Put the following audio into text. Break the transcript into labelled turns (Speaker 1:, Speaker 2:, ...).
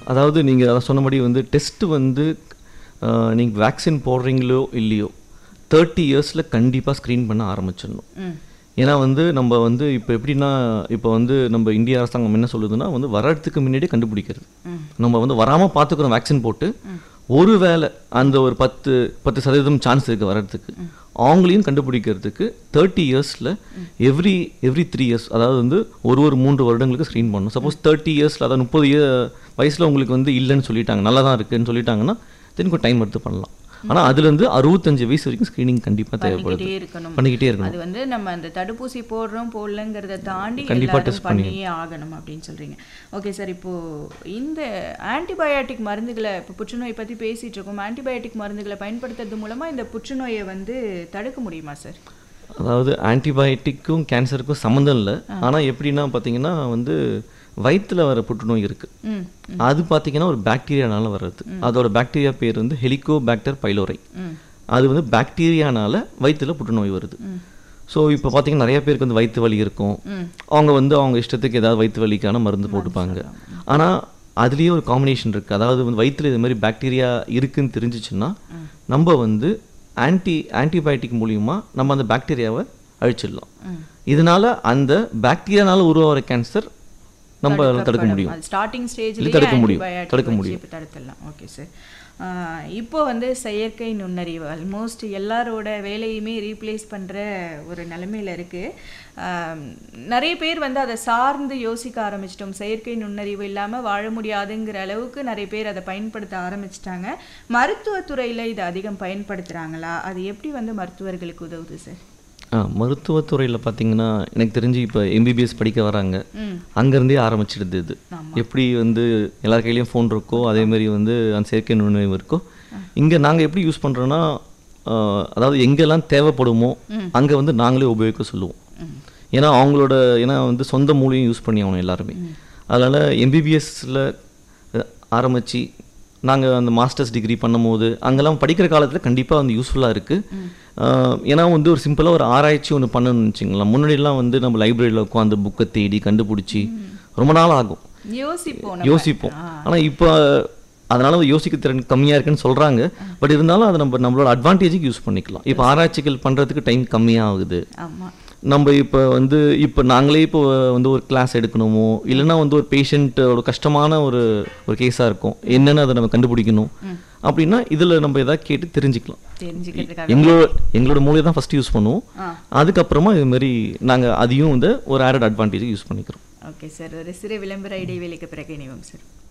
Speaker 1: அதாவது நீங்கள் அதை சொன்னபடி வந்து டெஸ்ட் வந்து நீங்கள் வேக்சின் போடுறீங்களோ இல்லையோ தேர்ட்டி இயர்ஸில் கண்டிப்பாக ஸ்க்ரீன் பண்ண ஆரம்பிச்சிடணும்
Speaker 2: ம்
Speaker 1: ஏன்னா வந்து நம்ம வந்து இப்போ எப்படின்னா இப்போ வந்து நம்ம இந்திய அரசாங்கம் என்ன சொல்லுதுன்னா வந்து வர்றதுக்கு முன்னாடியே கண்டுபிடிக்கிறது நம்ம வந்து வராமல் பார்த்துக்கிறோம் வேக்சின் போட்டு ஒருவேளை அந்த ஒரு பத்து பத்து சதவீதம் சான்ஸ் இருக்குது வர்றதுக்கு அவங்களையும் கண்டுபிடிக்கிறதுக்கு தேர்ட்டி இயர்ஸில் எவ்ரி எவ்ரி த்ரீ இயர்ஸ் அதாவது வந்து ஒரு ஒரு மூன்று வருடங்களுக்கு ஸ்க்ரீன் பண்ணணும் சப்போஸ் தேர்ட்டி இயர்ஸில் அதாவது முப்பது இயர் வயசில் உங்களுக்கு வந்து இல்லைன்னு சொல்லிட்டாங்க நல்லா தான் இருக்குன்னு சொல்லிட்டாங்கன்னா தென் கொஞ்சம் டைம் எடுத்து பண்ணலாம் ஆனால் அதுலேருந்து அறுபத்தஞ்சு வயசு வரைக்கும் ஸ்க்ரீனிங் கண்டிப்பாக தேவைப்படுது
Speaker 2: பண்ணிக்கிட்டே இருக்கணும்
Speaker 1: பண்ணிக்கிட்டே இருக்கணும்
Speaker 2: அது வந்து நம்ம அந்த தடுப்பூசி போடுறோம் போடலங்கிறத தாண்டி
Speaker 1: கண்டிப்பா
Speaker 2: எல்லாரும்
Speaker 1: test பண்ணி-
Speaker 2: பண்ணியே ஆகணும் அப்படின்னு சொல்றீங்க ஓகே சார் இப்போ இந்த ஆன்டிபயாட்டிக் மருந்துகளை இப்போ புற்றுநோய் பத்தி பேசிட்டு இருக்கோம் ஆன்டிபயாட்டிக் மருந்துகளை பயன்படுத்துறது மூலமா இந்த புற்றுநோயை வந்து தடுக்க முடியுமா சார்
Speaker 1: அதாவது ஆன்டிபயோட்டிக்கும் கேன்சருக்கும் சம்மந்தம் இல்லை ஆனால் எப்படின்னா பார்த்தீங்கன்னா வந்து வயித்துல வர புற்றுநோய் இருக்கு
Speaker 2: ம்
Speaker 1: அது பார்த்தீங்கன்னா ஒரு பாக்டீரியானால வர்றது அதோட பாக்டீரியா பேர் வந்து ஹெலிகோபாக்டர் பைலோரை
Speaker 2: ம்
Speaker 1: அது வந்து பாக்டீரியானால வயித்துல புற்றுநோய் வருது ஸோ இப்போ பார்த்தீங்கன்னா நிறைய பேருக்கு வந்து வயிற்று வலி இருக்கும்
Speaker 2: ம்
Speaker 1: அவங்க வந்து அவங்க இஷ்டத்துக்கு ஏதாவது வயிற்று வலிக்கான மருந்து போட்டுப்பாங்க ஆனால் அதுலேயே ஒரு காம்பினேஷன் இருக்குது அதாவது வந்து வயிற்றுல இது மாதிரி பாக்டீரியா இருக்குன்னு தெரிஞ்சிச்சுன்னா நம்ம வந்து ஆன்டி ஆன்டிபயோட்டிக் மூலியமா நம்ம அந்த பாக்டீரியாவை அழிச்சிடலாம் இதனால அந்த பாக்டீரியானால உருவாகிற கேன்சர் நம்ம தடுக்க முடியும்
Speaker 2: அது ஸ்டார்டிங் ஸ்டேஜ்லயே
Speaker 1: தடுக்க முடியும். தடுக்க முடியும்.
Speaker 2: இப்போ தடுத்துடலாம் ஓகே சார் இப்போ வந்து செயற்கை நுண்ணறிவு ஆல்மோஸ்ட் எல்லாரோட வேலையுமே ரீப்ளேஸ் பண்ற ஒரு நிலைமையில இருக்கு ஆம், நிறைய பேர் வந்து அதை சார்ந்து யோசிக்க ஆரம்பிச்சிட்டோம் செயற்கை நுண்ணறிவு இல்லாம வாழ முடியாதுங்கிற அளவுக்கு நிறைய பேர் அதை பயன்படுத்த ஆரம்பிச்சிட்டாங்க மருத்துவத்துறையில இதை அதிகம் பயன்படுத்துறாங்களா அது எப்படி வந்து மருத்துவர்களுக்கு உதவுது சார்
Speaker 1: ஆ மருத்துவத்துறையில் பார்த்தீங்கன்னா எனக்கு தெரிஞ்சு இப்போ எம்பிபிஎஸ் படிக்க வராங்க
Speaker 2: ம்
Speaker 1: அங்கேருந்தே ஆரம்பிச்சிடுது இது எப்படி வந்து எல்லார் கையிலையும் ஃபோன் இருக்கோ அதே மாதிரி வந்து அந்த செயற்கை நுண்ணறிவு இருக்கோ இங்கே நாங்கள் எப்படி யூஸ் பண்ணுறோன்னா அதாவது எங்கெல்லாம் தேவைப்படுமோ அங்கே வந்து நாங்களே உபயோகிக்க சொல்லுவோம் ஏன்னா அவங்களோட ஏன்னா வந்து சொந்த மூலையும் யூஸ் பண்ணி ஆகணும் எல்லாருமே அதனால் எம்பிபிஎஸ்ல ஆரம்பித்து நாங்கள் அந்த மாஸ்டர்ஸ் டிகிரி பண்ணும்போது அங்கெல்லாம் படிக்கிற காலத்தில் கண்டிப்பாக வந்து யூஸ்ஃபுல்லாக இருக்குது ஏன்னா வந்து ஒரு சிம்பிளாக ஒரு ஆராய்ச்சி ஒன்று பண்ணணும்னு வச்சுங்களேன் முன்னாடிலாம் வந்து நம்ம லைப்ரரியில் உட்காந்து புக்கை தேடி கண்டுபிடிச்சி ரொம்ப நாள் ஆகும்
Speaker 2: யோசிப்போம் நம்ம.
Speaker 1: யோசிப்போம் ஆனால் இப்போ அதனால யோசிக்க திறன் கம்மியாக இருக்குன்னு சொல்கிறாங்க பட் இருந்தாலும் அதை நம்ம நம்மளோட அட்வான்டேஜுக்கு யூஸ் பண்ணிக்கலாம் இப்போ ஆராய்ச்சிகள் பண்ணுறதுக்கு டைம் கம்மியாகுது
Speaker 2: ஆமா
Speaker 1: நம்ம இப்போ வந்து இப்போ நாங்களே இப்போ வந்து ஒரு கிளாஸ் எடுக்கணுமோ இல்லைன்னா வந்து ஒரு பேஷண்ட்டோட கஷ்டமான ஒரு ஒரு கேஸாக இருக்கும் என்னென்னு அதை நம்ம கண்டுபிடிக்கணும் அப்படின்னா இதில் நம்ம எதாவது கேட்டு தெரிஞ்சுக்கலாம்
Speaker 2: தெரிஞ்சுக்கிறதுக்காக
Speaker 1: எங்களோட எங்களோட மூலையை தான் ஃபஸ்ட்டு யூஸ் பண்ணுவோம்
Speaker 2: ஆ.
Speaker 1: அதுக்கப்புறமா இது மாதிரி நாங்கள் அதையும் வந்து ஒரு ஆடட் அட்வான்டேஜ் யூஸ் பண்ணிக்கிறோம்
Speaker 2: ஓகே சார் ஒரு சிறு விளம்பர இடைவேளைக்கு பிறகு இணைவோம் சார்